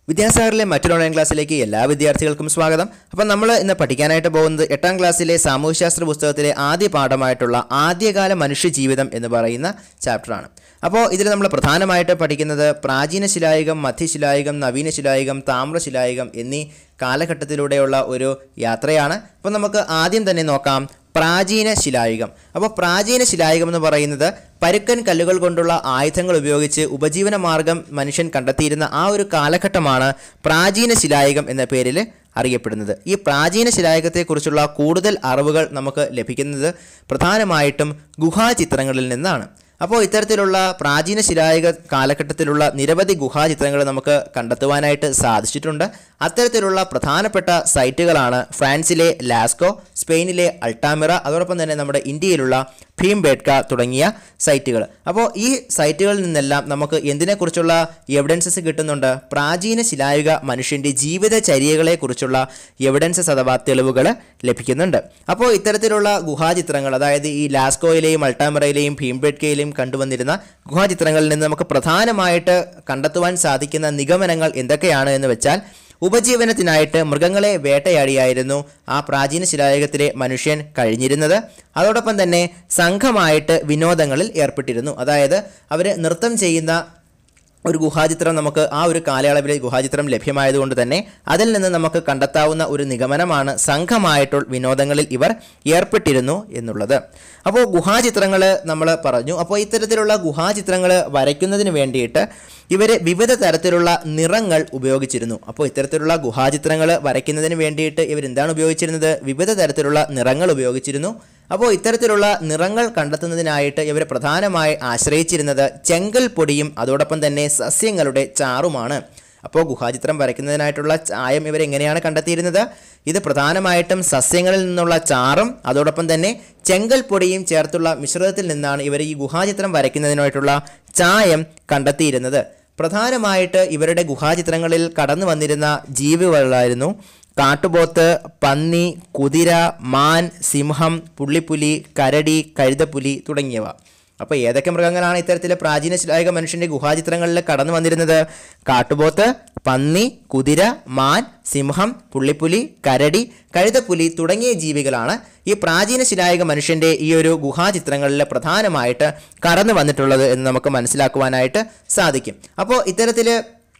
വിദ്യാസാഗറിലെ മറ്റൊരു ഓൺലൈൻ ക്ലാസ്സിലേക്ക് എല്ലാ വിദ്യാർത്ഥികൾക്കും സ്വാഗതം അപ്പം നമ്മൾ ഇന്ന് പഠിക്കാനായിട്ട് പോകുന്നത് എട്ടാം ക്ലാസ്സിലെ സാമൂഹ്യശാസ്ത്ര പുസ്തകത്തിലെ ആദ്യ പാഠമായിട്ടുള്ള ആദ്യകാല മനുഷ്യ ജീവിതം എന്ന് പറയുന്ന ചാപ്റ്ററാണ് അപ്പോൾ ഇതിൽ നമ്മൾ പ്രധാനമായിട്ട് പഠിക്കുന്നത് പ്രാചീന ശിലായുഗം മധ്യശിലായുഗം നവീന ശിലായുഗം താമ്രശിലായുഗം എന്നീ കാലഘട്ടത്തിലൂടെയുള്ള ഒരു യാത്രയാണ് അപ്പോൾ നമുക്ക് ആദ്യം തന്നെ നോക്കാം പ്രാചീന ശിലായുഗം അപ്പോൾ പ്രാചീന ശിലായുഗം എന്ന് പറയുന്നത് പരുക്കൻ കല്ലുകൾ കൊണ്ടുള്ള ആയുധങ്ങൾ ഉപയോഗിച്ച് ഉപജീവന മാർഗം മനുഷ്യൻ കണ്ടെത്തിയിരുന്ന ആ ഒരു കാലഘട്ടമാണ് പ്രാചീന ശിലായുഗം എന്ന പേരിൽ അറിയപ്പെടുന്നത് ഈ പ്രാചീന ശിലായുഗത്തെക്കുറിച്ചുള്ള കൂടുതൽ അറിവുകൾ നമുക്ക് ലഭിക്കുന്നത് പ്രധാനമായിട്ടും ഗുഹാചിത്രങ്ങളിൽ നിന്നാണ് അപ്പോൾ ഇത്തരത്തിലുള്ള പ്രാചീന ശിലായുഗ കാലഘട്ടത്തിലുള്ള നിരവധി ഗുഹാചിത്രങ്ങൾ നമുക്ക് കണ്ടെത്തുവാനായിട്ട് സാധിച്ചിട്ടുണ്ട് അത്തരത്തിലുള്ള പ്രധാനപ്പെട്ട സൈറ്റുകളാണ് ഫ്രാൻസിലെ ലാസ്കോ സ്പെയിനിലെ അൾട്ടാമിറ അതോടൊപ്പം തന്നെ നമ്മുടെ ഇന്ത്യയിലുള്ള ഭീംബേഡ്ക തുടങ്ങിയ സൈറ്റുകൾ അപ്പോൾ ഈ സൈറ്റുകളിൽ നിന്നെല്ലാം നമുക്ക് എന്തിനെക്കുറിച്ചുള്ള എവിഡൻസസ് കിട്ടുന്നുണ്ട് പ്രാചീന ശിലായുഗ മനുഷ്യൻ്റെ ജീവിതചര്യകളെക്കുറിച്ചുള്ള എവിഡൻസസ് അഥവാ തെളിവുകൾ ലഭിക്കുന്നുണ്ട് അപ്പോൾ ഇത്തരത്തിലുള്ള ഗുഹാചിത്രങ്ങൾ അതായത് ഈ ലാസ്കോയിലെയും അൾട്ടാമിറയിലെയും ഭീംബേഡ്കയിലെയും കണ്ടുവന്നിരുന്ന ഗുഹാചിത്രങ്ങളിൽ നിന്ന് നമുക്ക് പ്രധാനമായിട്ട് കണ്ടെത്തുവാൻ സാധിക്കുന്ന നിഗമനങ്ങൾ എന്തൊക്കെയാണ് എന്ന് വെച്ചാൽ ഉപജീവനത്തിനായിട്ട് മൃഗങ്ങളെ വേട്ടയാടിയായിരുന്നു ആ പ്രാചീന ശിലായുഗത്തിലെ മനുഷ്യൻ കഴിഞ്ഞിരുന്നത് അതോടൊപ്പം തന്നെ സംഘമായിട്ട് വിനോദങ്ങളിൽ ഏർപ്പെട്ടിരുന്നു അതായത് അവർ നൃത്തം ചെയ്യുന്ന ഒരു ഗുഹാചിത്രം നമുക്ക് ആ ഒരു കാലയളവിലെ ഗുഹാചിത്രം ലഭ്യമായതുകൊണ്ട് തന്നെ അതിൽ നിന്ന് നമുക്ക് കണ്ടെത്താവുന്ന ഒരു നിഗമനമാണ് സംഘമായിട്ടുള്ള വിനോദങ്ങളിൽ ഇവർ ഏർപ്പെട്ടിരുന്നു എന്നുള്ളത് അപ്പോൾ ഗുഹാചിത്രങ്ങൾ നമ്മൾ പറഞ്ഞു അപ്പോൾ ഇത്തരത്തിലുള്ള ഗുഹാചിത്രങ്ങൾ വരയ്ക്കുന്നതിന് വേണ്ടിയിട്ട് ഇവർ വിവിധ തരത്തിലുള്ള നിറങ്ങൾ ഉപയോഗിച്ചിരുന്നു അപ്പോൾ ഇത്തരത്തിലുള്ള ഗുഹാചിത്രങ്ങൾ വരയ്ക്കുന്നതിന് വേണ്ടിയിട്ട് ഇവർ എന്താണ് ഉപയോഗിച്ചിരുന്നത് വിവിധ തരത്തിലുള്ള നിറങ്ങൾ ഉപയോഗിച്ചിരുന്നു അപ്പോൾ ഇത്തരത്തിലുള്ള നിറങ്ങൾ കണ്ടെത്തുന്നതിനായിട്ട് ഇവർ പ്രധാനമായി ആശ്രയിച്ചിരുന്നത് ചെങ്കൽ പൊടിയും അതോടൊപ്പം തന്നെ സസ്യങ്ങളുടെ ചാറുമാണ് അപ്പോൾ ഗുഹാചിത്രം വരയ്ക്കുന്നതിനായിട്ടുള്ള ചായം ഇവരെങ്ങനെയാണ് കണ്ടെത്തിയിരുന്നത് ഇത് പ്രധാനമായിട്ടും സസ്യങ്ങളിൽ നിന്നുള്ള ചാറും അതോടൊപ്പം തന്നെ ചെങ്കൽ പൊടിയും ചേർത്തുള്ള മിശ്രിതത്തിൽ നിന്നാണ് ഇവർ ഈ ഗുഹാചിത്രം വരയ്ക്കുന്നതിനായിട്ടുള്ള ചായം കണ്ടെത്തിയിരുന്നത് പ്രധാനമായിട്ട് ഇവരുടെ ഗുഹാചിത്രങ്ങളിൽ കടന്നു വന്നിരുന്ന ജീവികളായിരുന്നു കാട്ടുപോത്ത് പന്നി കുതിര മാൻ സിംഹം പുള്ളിപ്പുലി കരടി കഴുതപ്പുലി തുടങ്ങിയവ അപ്പോൾ ഏതൊക്കെ മൃഗങ്ങളാണ് ഇത്തരത്തിലെ പ്രാചീന ശിലായുഗ മനുഷ്യൻ്റെ ഗുഹാചിത്രങ്ങളിൽ കടന്നു വന്നിരുന്നത് കാട്ടുപോത്ത് പന്നി കുതിര മാൻ സിംഹം പുള്ളിപ്പുലി കരടി കഴുതപ്പുലി തുടങ്ങിയ ജീവികളാണ് ഈ പ്രാചീന ശിലായുഗ മനുഷ്യൻ്റെ ഈ ഒരു ഗുഹാചിത്രങ്ങളിൽ പ്രധാനമായിട്ട് കടന്നു വന്നിട്ടുള്ളത് എന്ന് നമുക്ക് മനസ്സിലാക്കുവാനായിട്ട് സാധിക്കും അപ്പോൾ ഇത്തരത്തിൽ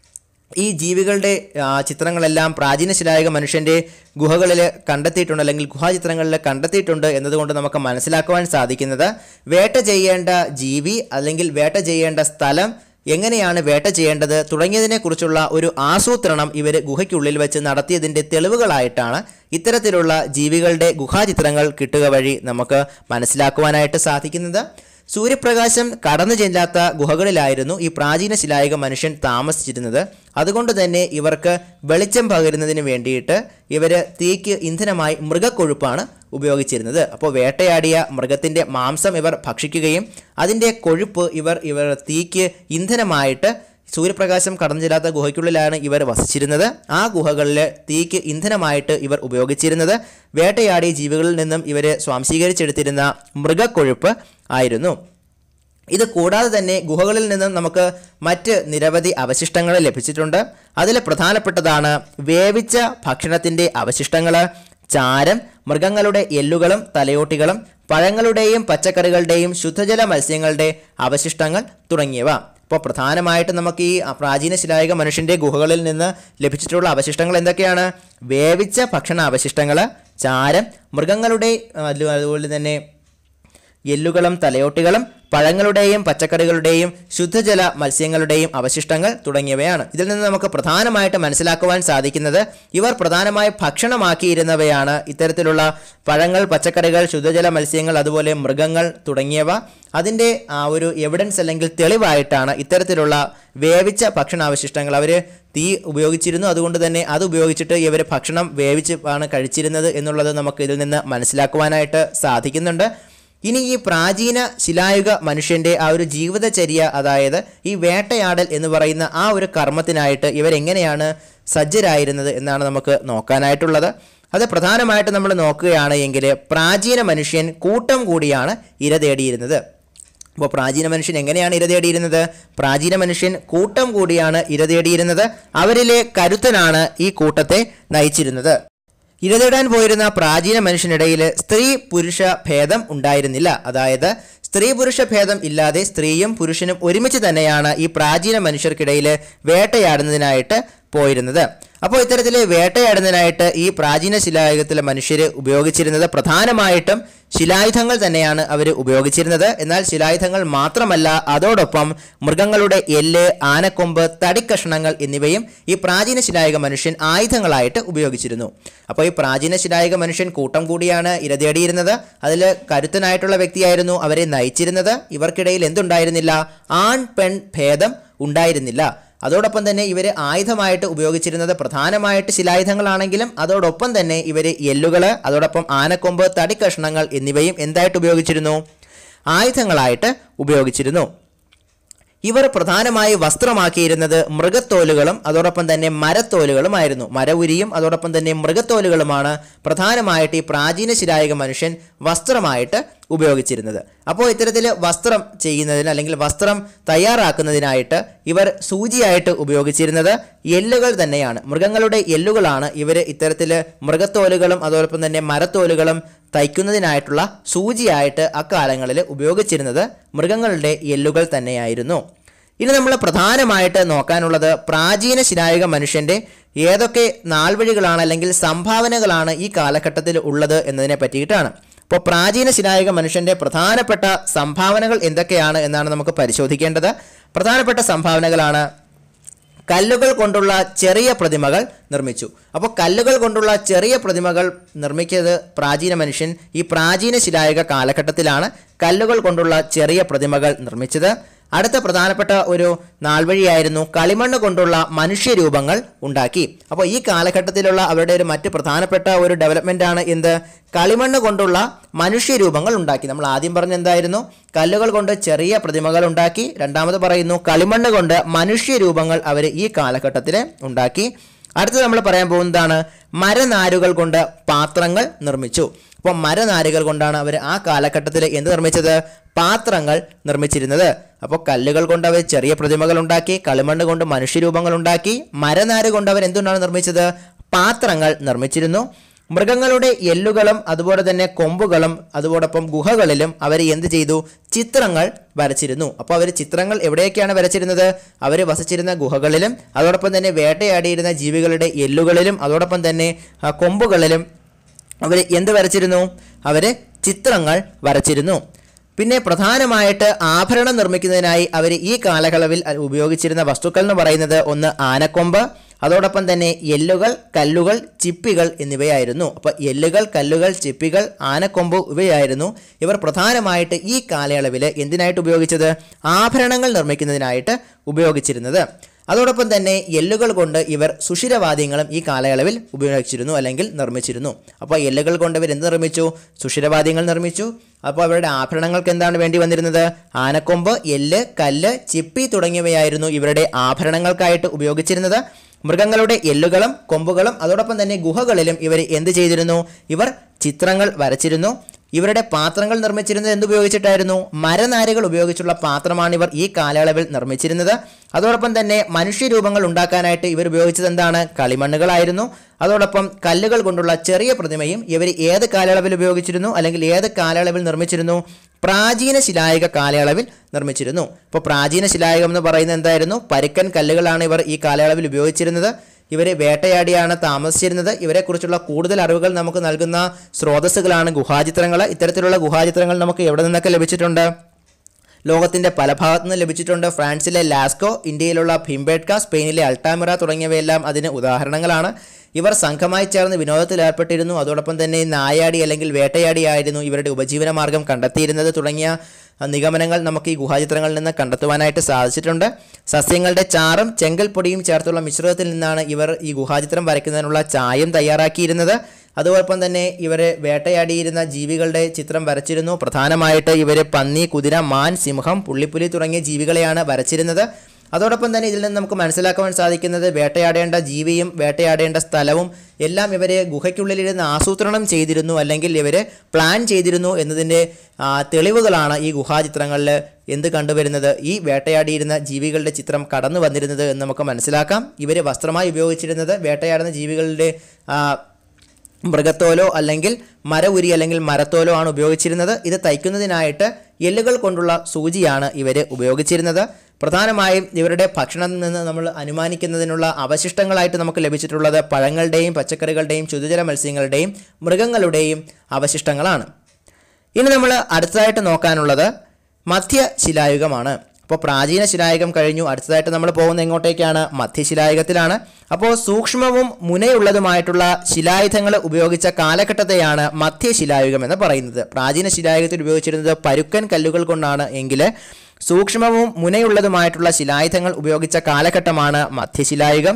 ഈ ജീവികളുടെ ആ, ചിത്രങ്ങളെല്ലാം പ്രാചീന ശിലായുഗ മനുഷ്യൻ്റെ ഗുഹകളിൽ കണ്ടെത്തിയിട്ടുണ്ട് അല്ലെങ്കിൽ ഗുഹാചിത്രങ്ങളിൽ കണ്ടെത്തിയിട്ടുണ്ട് എന്നതുകൊണ്ട് നമുക്ക് മനസ്സിലാക്കുവാൻ സാധിക്കുന്നത് വേട്ട ചെയ്യേണ്ട ജീവി അല്ലെങ്കിൽ വേട്ട ചെയ്യേണ്ട സ്ഥലം എങ്ങനെയാണ് വേട്ട ചെയ്യേണ്ടത് തുടങ്ങിയതിനെക്കുറിച്ചുള്ള ഒരു ആസൂത്രണം ഇവർ ഗുഹയ്ക്കുള്ളിൽ വെച്ച് നടത്തിയതിൻ്റെ തെളിവുകളായിട്ടാണ് ഇത്തരത്തിലുള്ള ജീവികളുടെ ഗുഹാചിത്രങ്ങൾ കിട്ടുക വഴി നമുക്ക് മനസ്സിലാക്കുവാനായിട്ട് സാധിക്കുന്നത് സൂര്യപ്രകാശം കടന്നു ചെല്ലാത്ത ഗുഹകളിലായിരുന്നു ഈ പ്രാചീന ശിലായുഗ മനുഷ്യൻ താമസിച്ചിരുന്നത് അതുകൊണ്ട് തന്നെ ഇവർക്ക് വെളിച്ചം പകരുന്നതിന് വേണ്ടിയിട്ട് ഇവർ തീക്ക് ഇന്ധനമായി മൃഗക്കൊഴുപ്പാണ് ഉപയോഗിച്ചിരുന്നത് അപ്പോൾ വേട്ടയാടിയ മൃഗത്തിൻ്റെ മാംസം ഇവർ ഭക്ഷിക്കുകയും അതിൻ്റെ കൊഴുപ്പ് ഇവർ ഇവർ തീക്ക് ഇന്ധനമായിട്ട് സൂര്യപ്രകാശം കടന്നു ചെല്ലാത്ത ഗുഹയ്ക്കുള്ളിലാണ് ഇവർ വസിച്ചിരുന്നത് ആ ഗുഹകളിൽ തീക്ക് ഇന്ധനമായിട്ട് ഇവർ ഉപയോഗിച്ചിരുന്നത് വേട്ടയാടിയ ജീവികളിൽ നിന്നും ഇവർ സ്വാംശീകരിച്ചെടുത്തിരുന്ന മൃഗക്കൊഴുപ്പ് ആയിരുന്നു ഇത് കൂടാതെ തന്നെ ഗുഹകളിൽ നിന്നും നമുക്ക് മറ്റ് നിരവധി അവശിഷ്ടങ്ങൾ ലഭിച്ചിട്ടുണ്ട് അതിൽ പ്രധാനപ്പെട്ടതാണ് വേവിച്ച ഭക്ഷണത്തിൻ്റെ അവശിഷ്ടങ്ങൾ ചാരം മൃഗങ്ങളുടെ എല്ലുകളും തലയോട്ടികളും പഴങ്ങളുടെയും പച്ചക്കറികളുടെയും ശുദ്ധജല മത്സ്യങ്ങളുടെ അവശിഷ്ടങ്ങൾ തുടങ്ങിയവ അപ്പോൾ പ്രധാനമായിട്ടും നമുക്ക് ഈ പ്രാചീന ശിലായുഗ മനുഷ്യൻ്റെ ഗുഹകളിൽ നിന്ന് ലഭിച്ചിട്ടുള്ള അവശിഷ്ടങ്ങൾ എന്തൊക്കെയാണ് വേവിച്ച ഭക്ഷണ അവശിഷ്ടങ്ങൾ ചാരം മൃഗങ്ങളുടെ അല്ല- അതുപോലെ തന്നെ എല്ലുകളും തലയോട്ടികളും പഴങ്ങളുടെയും പച്ചക്കറികളുടെയും ശുദ്ധജല മത്സ്യങ്ങളുടെയും അവശിഷ്ടങ്ങൾ തുടങ്ങിയവയാണ് ഇതിൽ നിന്ന് നമുക്ക് പ്രധാനമായിട്ട് മനസ്സിലാക്കുവാൻ സാധിക്കുന്നത് ഇവർ പ്രധാനമായി ഭക്ഷണമാക്കിയിരുന്നവയാണ് ഇത്തരത്തിലുള്ള പഴങ്ങൾ പച്ചക്കറികൾ ശുദ്ധജല മത്സ്യങ്ങൾ അതുപോലെ മൃഗങ്ങൾ തുടങ്ങിയവ അതിൻ്റെ ആ ഒരു എവിഡൻസ് അല്ലെങ്കിൽ തെളിവായിട്ടാണ് ഇത്തരത്തിലുള്ള വേവിച്ച ഭക്ഷണാവശിഷ്ടങ്ങൾ അവർ തീ ഉപയോഗിച്ചിരുന്നു അതുകൊണ്ട് തന്നെ അത് ഉപയോഗിച്ചിട്ട് ഇവർ ഭക്ഷണം വേവിച്ച് ആണ് കഴിച്ചിരുന്നത് എന്നുള്ളത് നമുക്ക് ഇതിൽ നിന്ന് മനസ്സിലാക്കുവാനായിട്ട് സാധിക്കുന്നുണ്ട് ഇനി ഈ പ്രാചീന ശിലായുഗ മനുഷ്യൻ്റെ ആ ഒരു ജീവിതചര്യ അതായത് ഈ വേട്ടയാടൽ എന്ന് പറയുന്ന ആ ഒരു കർമ്മത്തിനായിട്ട് ഇവരെങ്ങനെയാണ് സജ്ജരായിരുന്നത് എന്നാണ് നമുക്ക് നോക്കാനായിട്ടുള്ളത് അത് പ്രധാനമായിട്ട് നമ്മൾ നോക്കുകയാണ് എങ്കിൽ പ്രാചീന മനുഷ്യൻ കൂട്ടം കൂടിയാണ് ഇര തേടിയിരുന്നത് അപ്പോൾ പ്രാചീന മനുഷ്യൻ എങ്ങനെയാണ് ഇര തേടിയിരുന്നത് പ്രാചീന മനുഷ്യൻ കൂട്ടം കൂടിയാണ് ഇര തേടിയിരുന്നത് അവരിലെ കരുത്തനാണ് ഈ കൂട്ടത്തെ നയിച്ചിരുന്നത് ഇര തേടാൻ പോയിരുന്ന പ്രാചീന മനുഷ്യനിടയിൽ സ്ത്രീ പുരുഷ ഭേദം ഉണ്ടായിരുന്നില്ല അതായത് സ്ത്രീ പുരുഷ ഭേദം ഇല്ലാതെ സ്ത്രീയും പുരുഷനും ഒരുമിച്ച് തന്നെയാണ് ഈ പ്രാചീന മനുഷ്യർക്കിടയിൽ വേട്ടയാടുന്നതിനായിട്ട് പോയിരുന്നത് അപ്പോൾ ഇത്തരത്തിൽ വേട്ടയാടുന്നതിനായിട്ട് ഈ പ്രാചീന ശിലായുഗത്തിലെ മനുഷ്യർ ഉപയോഗിച്ചിരുന്നത് പ്രധാനമായിട്ടും ശിലായുധങ്ങൾ തന്നെയാണ് അവർ ഉപയോഗിച്ചിരുന്നത് എന്നാൽ ശിലായുധങ്ങൾ മാത്രമല്ല അതോടൊപ്പം മൃഗങ്ങളുടെ എല്ല് ആനക്കൊമ്പ് തടിക്കഷണങ്ങൾ എന്നിവയും ഈ പ്രാചീന ശിലായുഗ മനുഷ്യൻ ആയുധങ്ങളായിട്ട് ഉപയോഗിച്ചിരുന്നു അപ്പോൾ ഈ പ്രാചീന ശിലായുഗ മനുഷ്യൻ കൂട്ടം കൂടിയാണ് ഇരതേടിയിരുന്നത് അതിൽ കരുത്തനായിട്ടുള്ള വ്യക്തിയായിരുന്നു അവരെ നയിച്ചിരുന്നത് ഇവർക്കിടയിൽ എന്തുണ്ടായിരുന്നില്ല ആൺ പെൺ ഭേദം ഉണ്ടായിരുന്നില്ല അതോടൊപ്പം തന്നെ ഇവർ ആയുധമായിട്ട് ഉപയോഗിച്ചിരുന്നത് പ്രധാനമായിട്ട് ശിലായുധങ്ങളാണെങ്കിലും അതോടൊപ്പം തന്നെ ഇവർ എല്ലുകൾ അതോടൊപ്പം ആനക്കൊമ്പ് തടിക്കഷ്ണങ്ങൾ എന്നിവയും എന്തായിട്ട് ഉപയോഗിച്ചിരുന്നു ആയുധങ്ങളായിട്ട് ഉപയോഗിച്ചിരുന്നു ഇവർ പ്രധാനമായി വസ്ത്രമാക്കിയിരുന്നത് മൃഗത്തോലുകളും അതോടൊപ്പം തന്നെ മരത്തോലുകളുമായിരുന്നു മരവുരിയും അതോടൊപ്പം തന്നെ മൃഗത്തോലുകളുമാണ് പ്രധാനമായിട്ട് ഈ പ്രാചീന ശിലായുഗ മനുഷ്യൻ വസ്ത്രമായിട്ട് ഉപയോഗിച്ചിരുന്നത് അപ്പോൾ ഇത്തരത്തിൽ വസ്ത്രം ചെയ്യുന്നതിന് അല്ലെങ്കിൽ വസ്ത്രം തയ്യാറാക്കുന്നതിനായിട്ട് ഇവർ സൂചിയായിട്ട് ഉപയോഗിച്ചിരുന്നത് എല്ലുകൾ തന്നെയാണ് മൃഗങ്ങളുടെ എല്ലുകളാണ് ഇവർ ഇത്തരത്തിൽ മൃഗത്തോലുകളും അതോടൊപ്പം തന്നെ മരത്തോലുകളും തയ്ക്കുന്നതിനായിട്ടുള്ള സൂചിയായിട്ട് അക്കാലങ്ങളിൽ ഉപയോഗിച്ചിരുന്നത് മൃഗങ്ങളുടെ എല്ലുകൾ തന്നെയായിരുന്നു ഇനി നമ്മൾ പ്രധാനമായിട്ട് നോക്കാനുള്ളത് പ്രാചീന ശിലായുഗ മനുഷ്യൻ്റെ ഏതൊക്കെ നാൾവഴികളാണ് അല്ലെങ്കിൽ സംഭാവനകളാണ് ഈ കാലഘട്ടത്തിൽ ഉള്ളത് എന്നതിനെ പറ്റിയിട്ടാണ് അപ്പോൾ പ്രാചീന ശിലായുഗ മനുഷ്യൻ്റെ പ്രധാനപ്പെട്ട സംഭാവനകൾ എന്തൊക്കെയാണ് എന്നാണ് നമുക്ക് പരിശോധിക്കേണ്ടത് പ്രധാനപ്പെട്ട സംഭാവനകളാണ് കല്ലുകൾ കൊണ്ടുള്ള ചെറിയ പ്രതിമകൾ നിർമ്മിച്ചു അപ്പോൾ കല്ലുകൾ കൊണ്ടുള്ള ചെറിയ പ്രതിമകൾ നിർമ്മിക്കുന്നത് പ്രാചീന മനുഷ്യൻ ഈ പ്രാചീന ശിലായുഗ കാലഘട്ടത്തിലാണ് കല്ലുകൾ കൊണ്ടുള്ള ചെറിയ പ്രതിമകൾ നിർമ്മിച്ചത് അടുത്ത പ്രധാനപ്പെട്ട ഒരു നാൾവഴിയായിരുന്നു കളിമണ്ണ് കൊണ്ടുള്ള മനുഷ്യരൂപങ്ങൾ ഉണ്ടാക്കി അപ്പോൾ ഈ കാലഘട്ടത്തിലുള്ള അവരുടെ ഒരു മറ്റ് പ്രധാനപ്പെട്ട ഒരു ഡെവലപ്മെൻ്റ് ആണ് എന്ത് കളിമണ്ണ് കൊണ്ടുള്ള മനുഷ്യരൂപങ്ങൾ ഉണ്ടാക്കി നമ്മൾ ആദ്യം പറഞ്ഞ എന്തായിരുന്നു കല്ലുകൾ കൊണ്ട് ചെറിയ പ്രതിമകൾ ഉണ്ടാക്കി രണ്ടാമത് പറയുന്നു കളിമണ്ണ് കൊണ്ട് മനുഷ്യരൂപങ്ങൾ അവർ ഈ കാലഘട്ടത്തിൽ ഉണ്ടാക്കി അടുത്തത് നമ്മൾ പറയാൻ പോകുന്നതാണ് മരനാരുകൾ കൊണ്ട് പാത്രങ്ങൾ നിർമ്മിച്ചു അപ്പോൾ മരനാരുകൾ കൊണ്ടാണ് അവർ ആ കാലഘട്ടത്തിൽ എന്ത് നിർമ്മിച്ചത് പാത്രങ്ങൾ നിർമ്മിച്ചിരുന്നത് അപ്പോൾ കല്ലുകൾ കൊണ്ട് അവർ ചെറിയ പ്രതിമകൾ ഉണ്ടാക്കി കളിമണ്ണ് കൊണ്ട് മനുഷ്യരൂപങ്ങൾ ഉണ്ടാക്കി മരനാര് കൊണ്ട് അവർ എന്തുകൊണ്ടാണ് നിർമ്മിച്ചത് പാത്രങ്ങൾ നിർമ്മിച്ചിരുന്നു മൃഗങ്ങളുടെ എല്ലുകളും അതുപോലെ തന്നെ കൊമ്പുകളും അതോടൊപ്പം ഗുഹകളിലും അവർ എന്ത് ചെയ്തു ചിത്രങ്ങൾ വരച്ചിരുന്നു അപ്പോൾ അവർ ചിത്രങ്ങൾ എവിടെയൊക്കെയാണ് വരച്ചിരുന്നത് അവർ വസിച്ചിരുന്ന ഗുഹകളിലും അതോടൊപ്പം തന്നെ വേട്ടയാടിയിരുന്ന ജീവികളുടെ എല്ലുകളിലും അതോടൊപ്പം തന്നെ ആ, കൊമ്പുകളിലും അവർ എന്ത് വരച്ചിരുന്നു അവർ ചിത്രങ്ങൾ വരച്ചിരുന്നു പിന്നെ പ്രധാനമായിട്ട് ആഭരണം നിർമ്മിക്കുന്നതിനായി അവർ ഈ കാലയളവിൽ ഉപയോഗിച്ചിരുന്ന വസ്തുക്കൾ എന്ന് പറയുന്നത് ഒന്ന് ആനക്കൊമ്പ് അതോടൊപ്പം തന്നെ എല്ലുകൾ കല്ലുകൾ ചിപ്പികൾ എന്നിവയായിരുന്നു അപ്പോൾ എല്ലുകൾ കല്ലുകൾ ചിപ്പികൾ ആനക്കൊമ്പ് ഇവയായിരുന്നു ഇവർ പ്രധാനമായിട്ട് ഈ കാലയളവിൽ എന്തിനായിട്ട് ഉപയോഗിച്ചത് ആഭരണങ്ങൾ നിർമ്മിക്കുന്നതിനായിട്ട് ഉപയോഗിച്ചിരുന്നത് അതോടൊപ്പം തന്നെ എല്ലുകൾ കൊണ്ട് ഇവർ സുഷിരവാദ്യങ്ങളും ഈ കാലയളവിൽ ഉപയോഗിച്ചിരുന്നു അല്ലെങ്കിൽ നിർമ്മിച്ചിരുന്നു അപ്പോൾ എല്ലുകൾ കൊണ്ട് ഇവർ എന്ത് നിർമ്മിച്ചു സുഷിരവാദ്യങ്ങൾ നിർമ്മിച്ചു അപ്പോൾ അവരുടെ ആഭരണങ്ങൾക്ക് എന്താണ് വേണ്ടി വന്നിരുന്നത് ആനക്കൊമ്പ് എല്ല് കല്ല് ചിപ്പി തുടങ്ങിയവയായിരുന്നു ഇവരുടെ ആഭരണങ്ങൾക്കായിട്ട് ഉപയോഗിച്ചിരുന്നത് മൃഗങ്ങളുടെ എല്ലുകളും കൊമ്പുകളും അതോടൊപ്പം തന്നെ ഗുഹകളിലും ഇവർ എന്ത് ചെയ്തിരുന്നു ഇവർ ചിത്രങ്ങൾ വരച്ചിരുന്നു ഇവരുടെ പാത്രങ്ങൾ നിർമ്മിച്ചിരുന്നത് എന്തുപയോഗിച്ചിട്ടായിരുന്നു മരനാരുകൾ ഉപയോഗിച്ചുള്ള പാത്രമാണ് ഇവർ ഈ കാലയളവിൽ നിർമ്മിച്ചിരുന്നത് അതോടൊപ്പം തന്നെ മനുഷ്യരൂപങ്ങൾ ഉണ്ടാക്കാനായിട്ട് ഇവർ ഉപയോഗിച്ചത് എന്താണ് കളിമണ്ണുകളായിരുന്നു അതോടൊപ്പം കല്ലുകൾ കൊണ്ടുള്ള ചെറിയ പ്രതിമയും ഇവർ ഏത് കാലയളവിൽ ഉപയോഗിച്ചിരുന്നു അല്ലെങ്കിൽ ഏത് കാലയളവിൽ നിർമ്മിച്ചിരുന്നു പ്രാചീന ശിലായുഗ കാലയളവിൽ നിർമ്മിച്ചിരുന്നു ഇപ്പോൾ പ്രാചീന ശിലായുഗം എന്ന് പറയുന്നത് എന്തായിരുന്നു പരുക്കൻ കല്ലുകളാണ് ഇവർ ഈ കാലയളവിൽ ഉപയോഗിച്ചിരുന്നത് ഇവർ വേട്ടയാടിയാണ് താമസിച്ചിരുന്നത് ഇവരെക്കുറിച്ചുള്ള കൂടുതൽ അറിവുകൾ നമുക്ക് നൽകുന്ന സ്രോതസ്സുകളാണ് ഗുഹാചിത്രങ്ങൾ ഇത്തരത്തിലുള്ള ഗുഹാചിത്രങ്ങൾ നമുക്ക് എവിടെ നിന്നൊക്കെ ലഭിച്ചിട്ടുണ്ട് ലോകത്തിൻ്റെ പല ഭാഗത്തു നിന്ന് ലഭിച്ചിട്ടുണ്ട് ഫ്രാൻസിലെ ലാസ്കോ ഇന്ത്യയിലുള്ള ഭിംബേഡ്ക സ്പെയിനിലെ അൾട്ടാമിറ തുടങ്ങിയവയെല്ലാം അതിന് ഉദാഹരണങ്ങളാണ് ഇവർ സംഘമായി ചേർന്ന് വിനോദത്തിൽ ഏർപ്പെട്ടിരുന്നു അതോടൊപ്പം തന്നെ നായാടി അല്ലെങ്കിൽ വേട്ടയാടിയായിരുന്നു ഇവരുടെ ഉപജീവന മാർഗം കണ്ടെത്തിയിരുന്നത് തുടങ്ങിയ അഹ്, നിഗമനങ്ങൾ നമുക്ക് ഈ ഗുഹാചിത്രങ്ങളിൽ നിന്ന് കണ്ടെത്തുവാനായിട്ട് സാധിച്ചിട്ടുണ്ട് സസ്യങ്ങളുടെ ചാറും ചെങ്കൽ പൊടിയും ചേർത്തുള്ള മിശ്രിതത്തിൽ നിന്നാണ് ഇവർ ഈ ഗുഹാചിത്രം വരയ്ക്കുന്നതിനുള്ള ചായം തയ്യാറാക്കിയിരുന്നത് അതോടൊപ്പം തന്നെ ഇവർ വേട്ടയാടിയിരുന്ന ജീവികളുടെ ചിത്രം വരച്ചിരുന്നു പ്രധാനമായിട്ട് ഇവർ പന്നി കുതിര മാൻ സിംഹം പുള്ളിപ്പുലി തുടങ്ങിയ ജീവികളെയാണ് വരച്ചിരുന്നത് അതോടൊപ്പം തന്നെ ഇതിൽ നിന്ന് നമുക്ക് മനസ്സിലാക്കുവാൻ സാധിക്കുന്നത് വേട്ടയാടേണ്ട ജീവിയും വേട്ടയാടേണ്ട സ്ഥലവും എല്ലാം ഇവർ ഗുഹയ്ക്കുള്ളിലിരുന്ന് ആസൂത്രണം ചെയ്തിരുന്നു അല്ലെങ്കിൽ ഇവർ പ്ലാൻ ചെയ്തിരുന്നു എന്നതിൻ്റെ ആ, തെളിവുകളാണ് ഈ ഗുഹാചിത്രങ്ങളിൽ എന്ത് കണ്ടുവരുന്നത് ഈ വേട്ടയാടിയിരുന്ന ജീവികളുടെ ചിത്രം കടന്നു വന്നിരുന്നത് എന്ന് നമുക്ക് മനസ്സിലാക്കാം ഇവർ വസ്ത്രമായി ഉപയോഗിച്ചിരുന്നത് വേട്ടയാടുന്ന ജീവികളുടെ ആ, മൃഗത്തോലോ അല്ലെങ്കിൽ മര ഉരി അല്ലെങ്കിൽ മരത്തോലോ ആണ് ഉപയോഗിച്ചിരുന്നത് ഇത് തയ്ക്കുന്നതിനായിട്ട് എല്ലുകൾ കൊണ്ടുള്ള സൂചിയാണ് ഇവർ ഉപയോഗിച്ചിരുന്നത് പ്രധാനമായും ഇവരുടെ ഭക്ഷണത്തിൽ നിന്ന് നമ്മൾ അനുമാനിക്കുന്നതിനുള്ള അവശിഷ്ടങ്ങളായിട്ട് നമുക്ക് ലഭിച്ചിട്ടുള്ളത് പഴങ്ങളുടെയും പച്ചക്കറികളുടെയും ശുദ്ധജല മത്സ്യങ്ങളുടെയും മൃഗങ്ങളുടെയും അവശിഷ്ടങ്ങളാണ് ഇനി നമ്മൾ അടുത്തതായിട്ട് നോക്കാനുള്ളത് മധ്യശിലായുഗമാണ് അപ്പോൾ പ്രാചീന ശിലായുഗം കഴിഞ്ഞു അടുത്തതായിട്ട് നമ്മൾ പോകുന്ന എങ്ങോട്ടേക്കാണ് മധ്യശിലായുഗത്തിലാണ് അപ്പോൾ സൂക്ഷ്മവും മുനയുള്ളതുമായിട്ടുള്ള ശിലായുധങ്ങൾ ഉപയോഗിച്ച കാലഘട്ടത്തെയാണ് മധ്യശിലായുഗം എന്ന് പറയുന്നത് പ്രാചീന ശിലായുഗത്തിൽ ഉപയോഗിച്ചിരുന്നത് പരുക്കൻ കല്ലുകൾ കൊണ്ടാണ് എങ്കിൽ സൂക്ഷ്മവും മുനയുള്ളതുമായിട്ടുള്ള ശിലായുധങ്ങൾ ഉപയോഗിച്ച കാലഘട്ടമാണ് മധ്യശിലായുഗം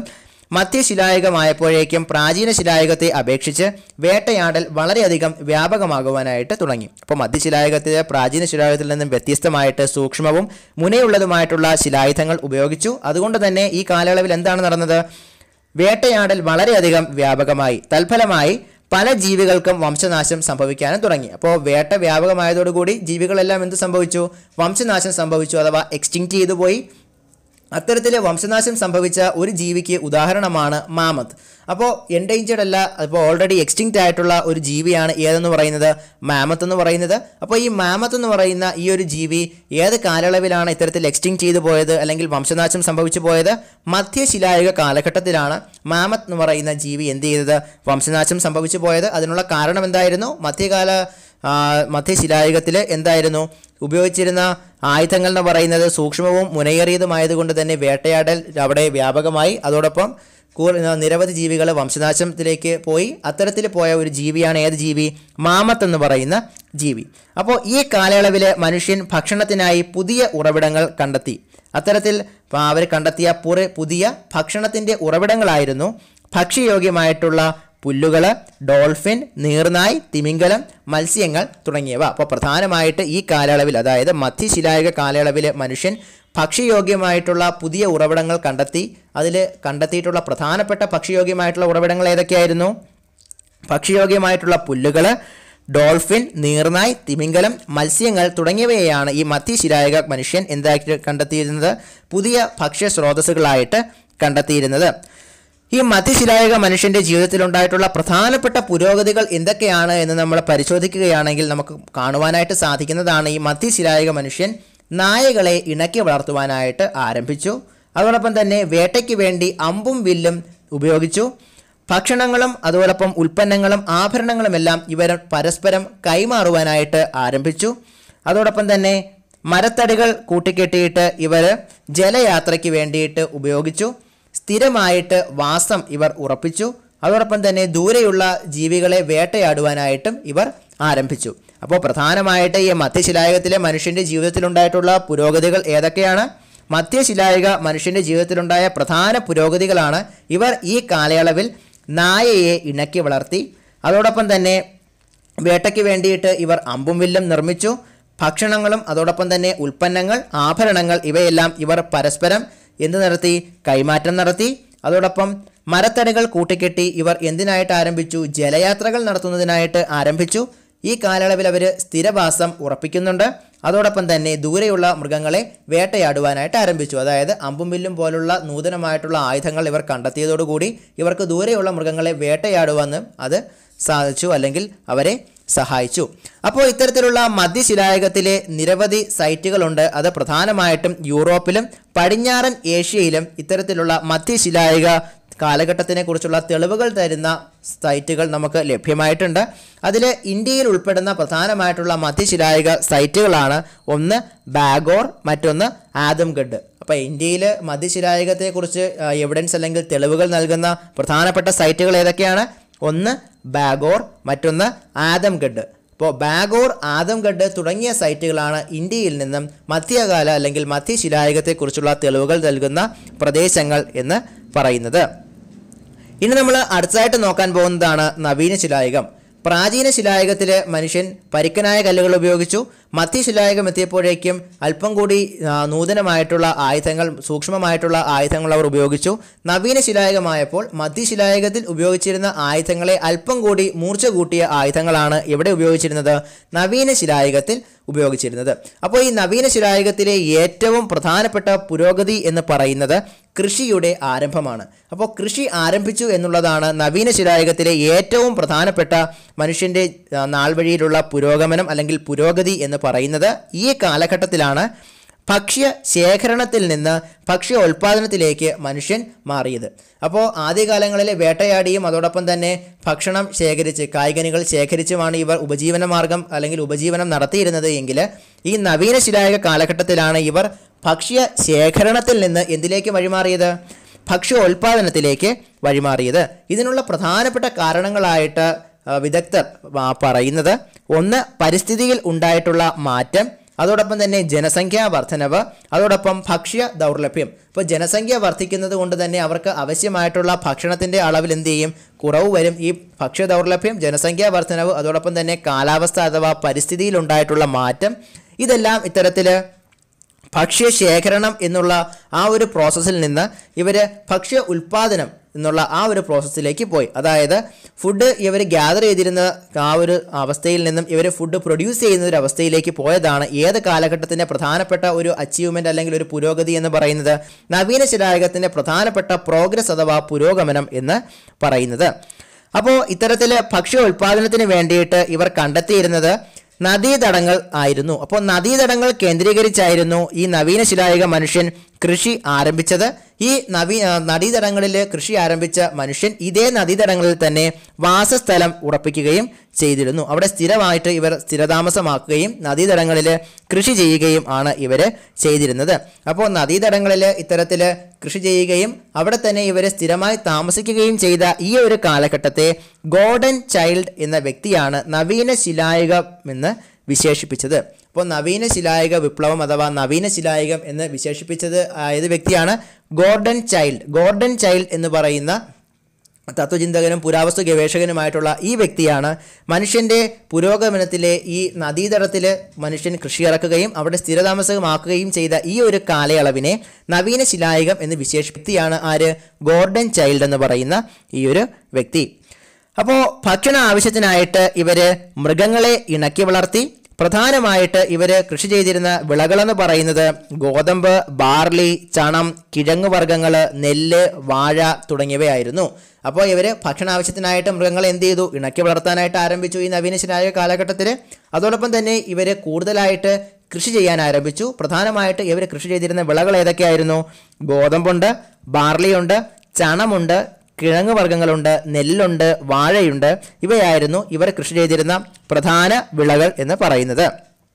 മധ്യശിലായുഗമായപ്പോഴേക്കും പ്രാചീന ശിലായുഗത്തെ അപേക്ഷിച്ച് വേട്ടയാടൽ വളരെയധികം വ്യാപകമാകുവാനായിട്ട് തുടങ്ങി അപ്പോൾ മധ്യശിലായുഗത്തിലെ പ്രാചീന ശിലായുഗത്തിൽ നിന്നും വ്യത്യസ്തമായിട്ട് സൂക്ഷ്മവും മുനയുള്ളതുമായിട്ടുള്ള ശിലായുധങ്ങൾ ഉപയോഗിച്ചു അതുകൊണ്ട് തന്നെ ഈ കാലയളവിൽ എന്താണ് നടന്നത് വേട്ടയാടൽ വളരെയധികം വ്യാപകമായി തൽഫലമായി പല ജീവികൾക്കും വംശനാശം സംഭവിക്കാനും തുടങ്ങി അപ്പോൾ വേട്ട വ്യാപകമായതോടുകൂടി ജീവികളെല്ലാം എന്ത് സംഭവിച്ചു വംശനാശം സംഭവിച്ചു അഥവാ എക്സ്റ്റിങ്ക്റ്റ് ചെയ്തു പോയി അത്തരത്തിൽ വംശനാശം സംഭവിച്ച ഒരു ജീവിക്ക് ഉദാഹരണമാണ് മാമത്ത് അപ്പോൾ എൻഡേഞ്ചേർഡ് അല്ല അപ്പോൾ ഓൾറെഡി എക്സ്റ്റിങ്ക്റ്റ് ആയിട്ടുള്ള ഒരു ജീവിയാണ് ഏതെന്ന് പറയുന്നത് മാമത്ത് എന്ന് പറയുന്നത് അപ്പോൾ ഈ മാമത്ത് എന്ന് പറയുന്ന ഈ ഒരു ജീവി ഏത് കാലയളവിലാണ് ഇത്തരത്തിൽ എക്സ്റ്റിങ്ക്റ്റ് ചെയ്തു പോയത് അല്ലെങ്കിൽ വംശനാശം സംഭവിച്ചു പോയത് മധ്യശിലായുഗ കാലഘട്ടത്തിലാണ് മാമത്ത് എന്ന് പറയുന്ന ജീവി എന്ത് ചെയ്തത് വംശനാശം സംഭവിച്ചു പോയത് അതിനുള്ള കാരണം എന്തായിരുന്നു മധ്യകാല ആ, മധ്യശിലായുഗത്തിൽ എന്തായിരുന്നു ഉപയോഗിച്ചിരുന്ന ആയുധങ്ങൾ എന്ന് പറയുന്നത് സൂക്ഷ്മവും മുനയേറിയതുമായതുകൊണ്ട് തന്നെ വേട്ടയാടൽ അവിടെ വ്യാപകമായി അതോടൊപ്പം കൂ- നിരവധി ജീവികൾ വംശനാശത്തിലേക്ക് പോയി അത്തരത്തിൽ പോയ ഒരു ജീവിയാണ് ഏത് ജീവി മാമത്ത് എന്ന് പറയുന്ന ജീവി അപ്പോൾ ഈ കാലയളവിൽ മനുഷ്യൻ ഭക്ഷണത്തിനായി പുതിയ ഉറവിടങ്ങൾ കണ്ടെത്തി അത്തരത്തിൽ അവർ കണ്ടെത്തിയ പുറ പുതിയ ഭക്ഷണത്തിൻ്റെ ഉറവിടങ്ങളായിരുന്നു ഭക്ഷ്യയോഗ്യമായിട്ടുള്ള പുല്ലുകൾ ഡോൾഫിൻ നീർനായ് തിമിംഗലം മത്സ്യങ്ങൾ തുടങ്ങിയവ അപ്പോൾ പ്രധാനമായിട്ട് ഈ കാലയളവിൽ അതായത് മധ്യശിലായുഗ കാലയളവിൽ മനുഷ്യൻ ഭക്ഷ്യയോഗ്യമായിട്ടുള്ള പുതിയ ഉറവിടങ്ങൾ കണ്ടെത്തി അതിൽ കണ്ടെത്തിയിട്ടുള്ള പ്രധാനപ്പെട്ട ഭക്ഷ്യയോഗ്യമായിട്ടുള്ള ഉറവിടങ്ങൾ ഏതൊക്കെയായിരുന്നു ഭക്ഷ്യയോഗ്യമായിട്ടുള്ള പുല്ലുകൾ ഡോൾഫിൻ നീർനായ് തിമിംഗലം മത്സ്യങ്ങൾ തുടങ്ങിയവയെയാണ് ഈ മധ്യശിലായുഗ മനുഷ്യൻ എന്താക്കി കണ്ടെത്തിയിരുന്നത് പുതിയ ഭക്ഷ്യ സ്രോതസ്സുകളായിട്ട് കണ്ടെത്തിയിരുന്നത് ഈ മധ്യശിലായുഗ മനുഷ്യൻ്റെ ജീവിതത്തിലുണ്ടായിട്ടുള്ള പ്രധാനപ്പെട്ട പുരോഗതികൾ എന്തൊക്കെയാണ് എന്ന് നമ്മൾ പരിശോധിക്കുകയാണെങ്കിൽ നമുക്ക് കാണുവാനായിട്ട് സാധിക്കുന്നതാണ് ഈ മധ്യശിലായുഗ മനുഷ്യൻ നായകളെ ഇണക്കി വളർത്തുവാനായിട്ട് ആരംഭിച്ചു അതോടൊപ്പം തന്നെ വേട്ടയ്ക്ക് വേണ്ടി അമ്പും വില്ലും ഉപയോഗിച്ചു ഭക്ഷണങ്ങളും അതോടൊപ്പം ഉൽപ്പന്നങ്ങളും ആഭരണങ്ങളുമെല്ലാം ഇവർ പരസ്പരം കൈമാറുവാനായിട്ട് ആരംഭിച്ചു അതോടൊപ്പം തന്നെ മരത്തടികൾ കൂട്ടിക്കെട്ടിയിട്ട് ഇവർ ജലയാത്രയ്ക്ക് വേണ്ടിയിട്ട് ഉപയോഗിച്ചു സ്ഥിരമായിട്ട് വാസം ഇവർ ഉറപ്പിച്ചു അതോടൊപ്പം തന്നെ ദൂരെയുള്ള ജീവികളെ വേട്ടയാടുവാനായിട്ടും ഇവർ ആരംഭിച്ചു അപ്പോൾ പ്രധാനമായിട്ട് ഈ മധ്യശിലായുഗത്തിലെ മനുഷ്യൻ്റെ ജീവിതത്തിലുണ്ടായിട്ടുള്ള പുരോഗതികൾ ഏതൊക്കെയാണ് മധ്യശിലായുഗ മനുഷ്യൻ്റെ ജീവിതത്തിലുണ്ടായ പ്രധാന പുരോഗതികളാണ് ഇവർ ഈ കാലയളവിൽ നായയെ ഇണക്കി വളർത്തി അതോടൊപ്പം തന്നെ വേട്ടയ്ക്ക് വേണ്ടിയിട്ട് ഇവർ അമ്പും വില്ലും നിർമ്മിച്ചു ഭക്ഷണങ്ങളും അതോടൊപ്പം തന്നെ ഉൽപ്പന്നങ്ങൾ ആഭരണങ്ങൾ ഇവയെല്ലാം ഇവർ പരസ്പരം എന്ത് നടത്തി കൈമാറ്റം നടത്തി അതോടൊപ്പം മരത്തടികൾ കൂട്ടിക്കെട്ടി ഇവർ എന്തിനായിട്ട് ആരംഭിച്ചു ജലയാത്രകൾ നടത്തുന്നതിനായിട്ട് ആരംഭിച്ചു ഈ കാലയളവിൽ അവർ സ്ഥിരവാസം ഉറപ്പിക്കുന്നുണ്ട് അതോടൊപ്പം തന്നെ ദൂരെയുള്ള മൃഗങ്ങളെ വേട്ടയാടുവാനായിട്ട് ആരംഭിച്ചു അതായത് അമ്പും വില്ലും പോലുള്ള നൂതനമായിട്ടുള്ള ആയുധങ്ങൾ ഇവർ കണ്ടെത്തിയതോടുകൂടി ഇവർക്ക് ദൂരെയുള്ള മൃഗങ്ങളെ വേട്ടയാടുവാനും അത് സാധിച്ചു അല്ലെങ്കിൽ അവരെ സഹായിച്ചു അപ്പോൾ ഇത്തരത്തിലുള്ള മധ്യശിലായുഗത്തിലെ നിരവധി സൈറ്റുകളുണ്ട് അത് പ്രധാനമായിട്ടും യൂറോപ്പിലും പടിഞ്ഞാറൻ ഏഷ്യയിലും ഇത്തരത്തിലുള്ള മധ്യശിലായുഗ കാലഘട്ടത്തിനെ കുറിച്ചുള്ള തെളിവുകൾ തരുന്ന സൈറ്റുകൾ നമുക്ക് ലഭ്യമായിട്ടുണ്ട് അതിൽ ഇന്ത്യയിൽ ഉൾപ്പെടുന്ന പ്രധാനമായിട്ടുള്ള മധ്യശിലായുഗ സൈറ്റുകളാണ് ഒന്ന് ബാഗോർ മറ്റൊന്ന് ആദംഗഡ് അപ്പോൾ ഇന്ത്യയിൽ മധ്യശിലായുഗത്തെക്കുറിച്ച് എവിഡൻസ് അല്ലെങ്കിൽ തെളിവുകൾ നൽകുന്ന പ്രധാനപ്പെട്ട സൈറ്റുകൾ ഏതൊക്കെയാണ് ഒന്ന് ബാഗോർ മറ്റൊന്ന് ആദംഗഡ് ഇപ്പോൾ ബാഗോർ ആദംഗഡ് തുടങ്ങിയ സൈറ്റുകളാണ് ഇന്ത്യയിൽ നിന്നും മധ്യകാല അല്ലെങ്കിൽ മധ്യശിലായുഗത്തെക്കുറിച്ചുള്ള തെളിവുകൾ നൽകുന്ന പ്രദേശങ്ങൾ എന്ന് പറയുന്നത് ഇനി നമ്മൾ അടുത്തതായിട്ട് നോക്കാൻ പോകുന്നതാണ് നവീന ശിലായുഗം പ്രാചീന ശിലായുഗത്തിൽ മനുഷ്യൻ പരിക്കനായ കല്ലുകൾ ഉപയോഗിച്ചു മധ്യശിലായുഗം എത്തിയപ്പോഴേക്കും അല്പം കൂടി ആ, നൂതനമായിട്ടുള്ള ആയുധങ്ങൾ സൂക്ഷ്മമായിട്ടുള്ള ആയുധങ്ങൾ അവർ ഉപയോഗിച്ചു നവീന ശിലായുഗമായപ്പോൾ മധ്യശിലായുഗത്തിൽ ഉപയോഗിച്ചിരുന്ന ആയുധങ്ങളെ അല്പം കൂടി മൂർച്ച കൂട്ടിയ ആയുധങ്ങളാണ് എവിടെ ഉപയോഗിച്ചിരുന്നത് നവീന ശിലായുഗത്തിൽ ഉപയോഗിച്ചിരുന്നത് അപ്പോൾ ഈ നവീന ശിലായുഗത്തിലെ ഏറ്റവും പ്രധാനപ്പെട്ട പുരോഗതി എന്ന് പറയുന്നത് കൃഷിയുടെ ആരംഭമാണ് അപ്പോൾ കൃഷി ആരംഭിച്ചു എന്നുള്ളതാണ് നവീന ശിലായുഗത്തിലെ ഏറ്റവും പ്രധാനപ്പെട്ട മനുഷ്യൻ്റെ ആ, നാൾ വഴിയിലുള്ള പുരോഗമനം അല്ലെങ്കിൽ പുരോഗതി എന്ന് പറയുന്നത് ഈ കാലഘട്ടത്തിലാണ് ഭക്ഷ്യ ശേഖരണത്തിൽ നിന്ന് ഭക്ഷ്യ ഉൽപ്പാദനത്തിലേക്ക് മനുഷ്യൻ മാറിയത് അപ്പോൾ ആദ്യകാലങ്ങളിൽ വേട്ടയാടിയും അതോടൊപ്പം തന്നെ ഭക്ഷണം ശേഖരിച്ച് കായ്കനികൾ ശേഖരിച്ചുമാണ് ഇവർ ഉപജീവന മാർഗം അല്ലെങ്കിൽ ഉപജീവനം നടത്തിയിരുന്നത് എങ്കിൽ ഈ നവീന ശിലായുഗ കാലഘട്ടത്തിലാണ് ഇവർ ഭക്ഷ്യ ശേഖരണത്തിൽ നിന്ന് എന്തിലേക്ക് വഴിമാറിയത് ഭക്ഷ്യ ഉൽപ്പാദനത്തിലേക്ക് വഴിമാറിയത് ഇതിനുള്ള പ്രധാനപ്പെട്ട കാരണങ്ങളായിട്ട് ആ, വിദഗ്ധർ ആ, പറയുന്നത് ഒന്ന് പരിസ്ഥിതിയിൽ ഉണ്ടായിട്ടുള്ള മാറ്റം അതോടൊപ്പം തന്നെ ജനസംഖ്യാ വർധനവ് അതോടൊപ്പം ഭക്ഷ്യ ദൗർലഭ്യം ഇപ്പോൾ ജനസംഖ്യ വർദ്ധിക്കുന്നത് കൊണ്ട് തന്നെ അവർക്ക് ആവശ്യമായിട്ടുള്ള ഭക്ഷണത്തിൻ്റെ അളവിൽ എന്ത് ചെയ്യും കുറവ് വരും ഈ ഭക്ഷ്യ ദൗർലഭ്യം ജനസംഖ്യാ വർധനവ് അതോടൊപ്പം തന്നെ കാലാവസ്ഥ അഥവാ പരിസ്ഥിതിയിൽ ഉണ്ടായിട്ടുള്ള മാറ്റം ഇതെല്ലാം ഇത്തരത്തിൽ ഭക്ഷ്യ ശേഖരണം എന്നുള്ള ആ ഒരു പ്രോസസ്സിൽ നിന്ന് ഇവർ ഭക്ഷ്യ ഉൽപ്പാദനം എന്നുള്ള ആ ഒരു പ്രോസസ്സിലേക്ക് പോയി അതായത് ഫുഡ് ഇവർ ഗ്യാദർ ചെയ്തിരുന്ന ആ ഒരു അവസ്ഥയിൽ നിന്നും ഇവർ ഫുഡ് പ്രൊഡ്യൂസ് ചെയ്യുന്ന ഒരു അവസ്ഥയിലേക്ക് പോയതാണ് ഏത് കാലഘട്ടത്തിൻ്റെ പ്രധാനപ്പെട്ട ഒരു അച്ചീവ്മെൻ്റ് അല്ലെങ്കിൽ ഒരു പുരോഗതി എന്ന് പറയുന്നത് നവീന ശിലായുഗത്തിൻ്റെ പ്രധാനപ്പെട്ട പ്രോഗ്രസ് അഥവാ പുരോഗമനം എന്ന് പറയുന്നത് അപ്പോൾ ഇത്തരത്തിൽ ഭക്ഷ്യ ഉൽപ്പാദനത്തിന് വേണ്ടിയിട്ട് ഇവർ കണ്ടെത്തിയിരുന്നത് നദീതടങ്ങൾ ആയിരുന്നു അപ്പോൾ നദീതടങ്ങൾ കേന്ദ്രീകരിച്ചായിരുന്നു ഈ നവീന ശിലായുഗ മനുഷ്യൻ കൃഷി ആരംഭിച്ചത് ഈ നവീ ആ, നദീതടങ്ങളിൽ കൃഷി ആരംഭിച്ച മനുഷ്യൻ ഇതേ നദീതടങ്ങളിൽ തന്നെ വാസസ്ഥലം ഉറപ്പിക്കുകയും ചെയ്തിരുന്നു അവിടെ സ്ഥിരമായിട്ട് ഇവർ സ്ഥിരതാമസമാക്കുകയും നദീതടങ്ങളിൽ കൃഷി ചെയ്യുകയും ആണ് ഇവർ ചെയ്തിരുന്നത് അപ്പോൾ നദീതടങ്ങളിൽ ഇത്തരത്തിൽ കൃഷി ചെയ്യുകയും അവിടെ തന്നെ ഇവർ സ്ഥിരമായി താമസിക്കുകയും ചെയ്ത ഈ ഒരു കാലഘട്ടത്തെ ഗോൾഡൻ ചൈൽഡ് എന്ന വ്യക്തിയാണ് നവീന ശിലായുഗം എന്ന് വിശേഷിപ്പിച്ചത് അപ്പോൾ നവീന ശിലായുഗ വിപ്ലവം അഥവാ നവീന ശിലായുഗം എന്ന് വിശേഷിപ്പിച്ചത് ആയത് വ്യക്തിയാണ് ഗോർഡൻ ചൈൽഡ് ഗോർഡൻ ചൈൽഡ് എന്ന് പറയുന്ന തത്വചിന്തകനും പുരാവസ്തു ഗവേഷകനുമായിട്ടുള്ള ഈ വ്യക്തിയാണ് മനുഷ്യൻ്റെ പുരോഗമനത്തിലെ ഈ നദീതടത്തിൽ മനുഷ്യൻ കൃഷി ഇറക്കുകയും അവിടെ സ്ഥിരതാമസമാക്കുകയും ചെയ്ത ഈ ഒരു കാലയളവിനെ നവീന ശിലായുഗം എന്ന് വിശേഷിപ്പിക്കുകയാണ് ആര് ഗോർഡൻ ചൈൽഡ് എന്ന് പറയുന്ന ഈ ഒരു വ്യക്തി അപ്പോൾ ഭക്ഷണ ആവശ്യത്തിനായിട്ട് ഇവർ മൃഗങ്ങളെ ഇണക്കി വളർത്തി പ്രധാനമായിട്ട് ഇവർ കൃഷി ചെയ്തിരുന്ന വിളകളെന്ന് പറയുന്നത് ഗോതമ്പ് ബാർലി ചണം കിഴങ്ങ് വർഗ്ഗങ്ങൾ നെല്ല് വാഴ തുടങ്ങിയവയായിരുന്നു അപ്പോൾ ഇവർ ഭക്ഷണ ആവശ്യത്തിനായിട്ട് മൃഗങ്ങളെ എന്ത് ചെയ്തു ഇണക്കി വളർത്താനായിട്ട് ആരംഭിച്ചു ഈ നവീന ശിലായുഗ കാലഘട്ടത്തിൽ അതോടൊപ്പം തന്നെ ഇവർ കൂടുതലായിട്ട് കൃഷി ചെയ്യാൻ ആരംഭിച്ചു പ്രധാനമായിട്ട് ഇവർ കൃഷി ചെയ്തിരുന്ന വിളകൾ ഏതൊക്കെയായിരുന്നു ഗോതമ്പുണ്ട് ബാർലിയുണ്ട് ചണമുണ്ട് കിഴങ്ങ് വർഗ്ഗങ്ങളുണ്ട് നെല്ലുണ്ട് വാഴയുണ്ട് ഇവയായിരുന്നു ഇവർ കൃഷി ചെയ്തിരുന്ന പ്രധാന വിളകൾ എന്ന് പറയുന്നത്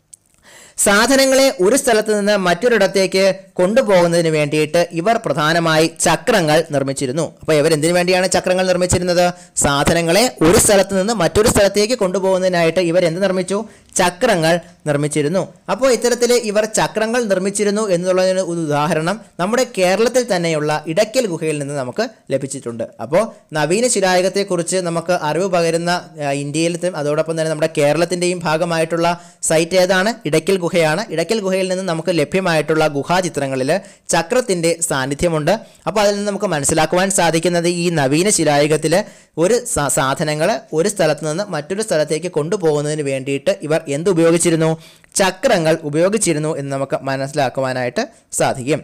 സാധനങ്ങളെ ഒരു സ്ഥലത്ത് നിന്ന് മറ്റൊരിടത്തേക്ക് കൊണ്ടുപോകുന്നതിന് വേണ്ടിയിട്ട് ഇവർ പ്രധാനമായി ചക്രങ്ങൾ നിർമ്മിച്ചിരുന്നു അപ്പോൾ ഇവർ എന്തിനു വേണ്ടിയാണ് ചക്രങ്ങൾ നിർമ്മിച്ചിരുന്നത് സാധനങ്ങളെ ഒരു സ്ഥലത്ത് നിന്ന് മറ്റൊരു സ്ഥലത്തേക്ക് കൊണ്ടുപോകുന്നതിനായിട്ട് ഇവർ എന്ത് നിർമ്മിച്ചു ചക്രങ്ങൾ നിർമ്മിച്ചിരുന്നു അപ്പോൾ ഇത്തരത്തിൽ ഇവർ ചക്രങ്ങൾ നിർമ്മിച്ചിരുന്നു എന്നുള്ളതിന് ഒരു ഉദാഹരണം നമ്മുടെ കേരളത്തിൽ തന്നെയുള്ള ഇടയ്ക്കൽ ഗുഹയിൽ നിന്ന് നമുക്ക് ലഭിച്ചിട്ടുണ്ട് അപ്പോൾ നവീന ശിലായുഗത്തെക്കുറിച്ച് നമുക്ക് അറിവ് പകരുന്ന ആ, ഇന്ത്യയിലത്തെയും അതോടൊപ്പം തന്നെ നമ്മുടെ കേരളത്തിൻ്റെയും ഭാഗമായിട്ടുള്ള സൈറ്റ് ഏതാണ് ഇടയ്ക്കൽ ഗുഹയാണ് ഇടയ്ക്കൽ ഗുഹയിൽ നിന്ന് നമുക്ക് ലഭ്യമായിട്ടുള്ള ഗുഹാചിത്രങ്ങളിൽ ചക്രത്തിൻ്റെ സാന്നിധ്യമുണ്ട് അപ്പോൾ അതിൽ നിന്ന് നമുക്ക് മനസ്സിലാക്കുവാൻ സാധിക്കുന്നത് ഈ നവീന ശിലായുഗത്തിൽ ഒരു സാധനങ്ങൾ ഒരു സ്ഥലത്ത് നിന്ന് മറ്റൊരു സ്ഥലത്തേക്ക് കൊണ്ടുപോകുന്നതിന് വേണ്ടിയിട്ട് ഇവർ എന്ത് ഉപയോഗിച്ചിരുന്നു ചക്രങ്ങൾ ഉപയോഗിച്ചിരുന്നു എന്ന് നമുക്ക് മനസ്സിലാക്കുവാനായിട്ട് സാധിക്കും